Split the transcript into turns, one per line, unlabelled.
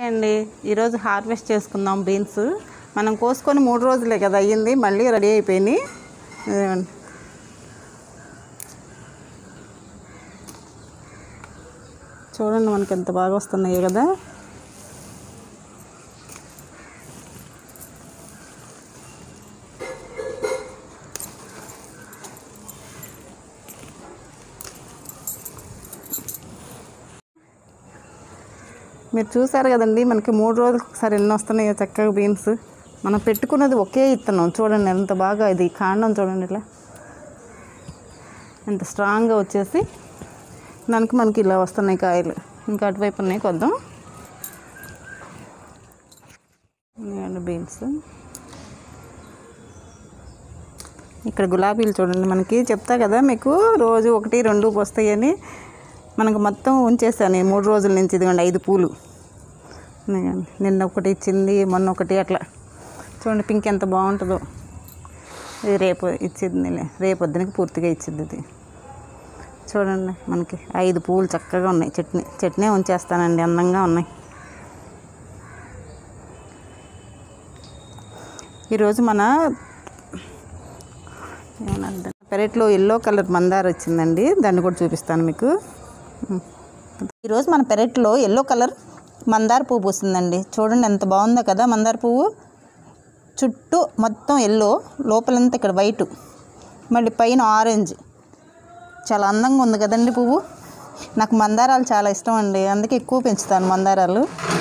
అండి ఈరోజు హార్వెస్ట్ చేసుకుందాం బీన్స్ మనం కోసుకొని మూడు రోజులే కదా అయ్యింది మళ్ళీ రెడీ అయిపోయినాయి ఇదిగోండి. చూడండి మనకి ఎంత బాగా వస్తున్నాయి కదా మీరు చూసారు కదండి మనకి మూడు రోజులకు ఒకసారి ఎన్ని వస్తున్నాయో చక్కగా బీన్స్ మనం పెట్టుకున్నది ఒకే ఇత్తనం చూడండి ఎంత బాగా ఇది కాండం చూడండి ఇట్లా ఎంత స్ట్రాంగ్గా వచ్చేసి దానికి మనకి ఇలా వస్తున్నాయి కాయలు ఇంకా అటువైపు ఉన్నాయి కొద్దాం ఇవ్వండి బీన్స్ ఇక్కడ గులాబీలు చూడండి మనకి చెప్తా కదా మీకు రోజు ఒకటి రెండు వస్తాయని మనకు మొత్తం ఉంచేసాను ఈ మూడు రోజుల నుంచి ఇదిగోండి ఐదు పూలు ఇదిగోండి. నిన్న ఒకటి ఇచ్చింది మొన్న ఒకటి అట్లా చూడండి పింక్ ఎంత బాగుంటుందో ఇది రేపు ఇచ్చింది రేపు పొద్దునకి పూర్తిగా ఇచ్చింది ఇది చూడండి మనకి ఐదు పూలు చక్కగా ఉన్నాయి చట్నీ చట్నీ ఉంచేస్తానండి అందంగా ఉన్నాయి ఈరోజు మన ఏమన్నా పెరట్లో ఎల్లో కలర్ మందార వచ్చిందండి దాన్ని కూడా చూపిస్తాను మీకు ఈరోజు మన పెరట్లో ఎల్లో కలర్ మందార పువ్వు పూసిందండి చూడండి ఎంత బాగుందో కదా మందార పువ్వు చుట్టూ మొత్తం ఎల్లో లోపలంతా ఇక్కడ వైట్ మళ్ళీ పైన ఆరెంజ్ చాలా అందంగా ఉంది కదండి పువ్వు నాకు మందారాలు చాలా ఇష్టం అండి అందుకే ఎక్కువ పెంచుతాను మందారాలు